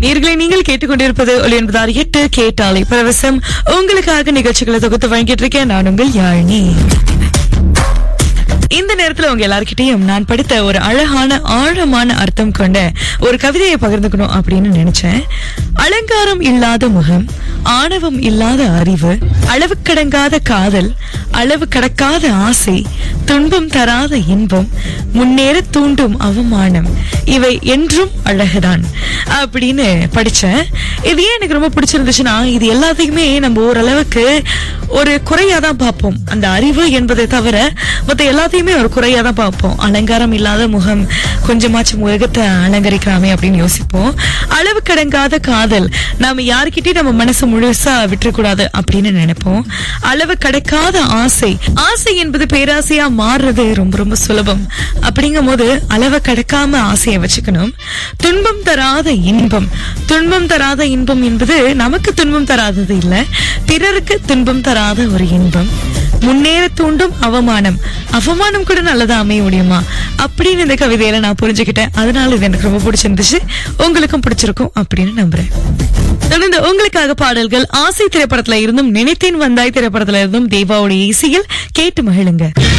நேர்களை நீங்கள் கேட்டுக்கொண்டிருப்பது ஒளி என்பதால் எட்டு கேட்டாலை பரவசம் உங்களுக்காக நிகழ்ச்சிகளை தொகுத்து வழங்கிட்டு இருக்கேன் நான் உங்கள் யாழினி இந்த நேரத்துல உங்க எல்லார்கிட்டயும் நான் படித்த ஒரு அழகான ஆழமான அர்த்தம் கொண்ட ஒரு கவிதையை பகிர்ந்துக்கணும் அப்படின்னு நினைச்சேன் அலங்காரம் இல்லாத முகம் ஆணவம் இல்லாத அறிவு அளவு கடங்காத காதல் அளவு கடக்காத ஆசை துன்பம் தராத இன்பம் முன்னேற தூண்டும் அவமானம் இவை என்றும் அழகுதான் அப்படின்னு படிச்சேன் இது ஏன் எனக்கு ரொம்ப பிடிச்சிருந்துச்சுன்னா இது எல்லாத்தையுமே நம்ம ஓரளவுக்கு ஒரு குறையா தான் பார்ப்போம் அந்த அறிவு என்பதை தவிர மத்த எல்லாத்தையுமே ஒரு குறையா தான் பார்ப்போம் அலங்காரம் இல்லாத முகம் கொஞ்சமாச்சும் உலகத்தை அலங்கரிக்கலாமே அப்படின்னு யோசிப்போம் அளவு கடங்காத காதல் நாம யாருக்கிட்டயும் நம்ம மனசு முழுசா விட்டுறக்கூடாது அப்படின்னு நினைப்போம் அளவு கடக்காத ஆசை ஆசை என்பது பேராசையா மாறுறது ரொம்ப ரொம்ப சுலபம் அப்படிங்கும் போது அளவை கடக்காம ஆசையை வச்சுக்கணும் துன்பம் தராத இன்பம் துன்பம் தராத இன்பம் என்பது நமக்கு துன்பம் தராதது இல்ல பிறருக்கு துன்பம் தராத ஒரு இன்பம் முன்னேற தூண்டும் அவமானம் அவமானம் கூட நல்லதா அமைய முடியுமா அப்படின்னு இந்த கவிதையில நான் புரிஞ்சுக்கிட்டேன் அதனால இது எனக்கு ரொம்ப பிடிச்சிருந்துச்சு உங்களுக்கும் பிடிச்சிருக்கும் அப்படின்னு நம்புறேன் தொடர்ந்து உங்களுக்காக பாடல்கள் ஆசை திரைப்படத்துல இருந்தும் நினைத்தேன் வந்தாய் திரைப்படத்துல இருந்தும் தேவாவுடைய இசையில் கேட்டு மகிழுங்க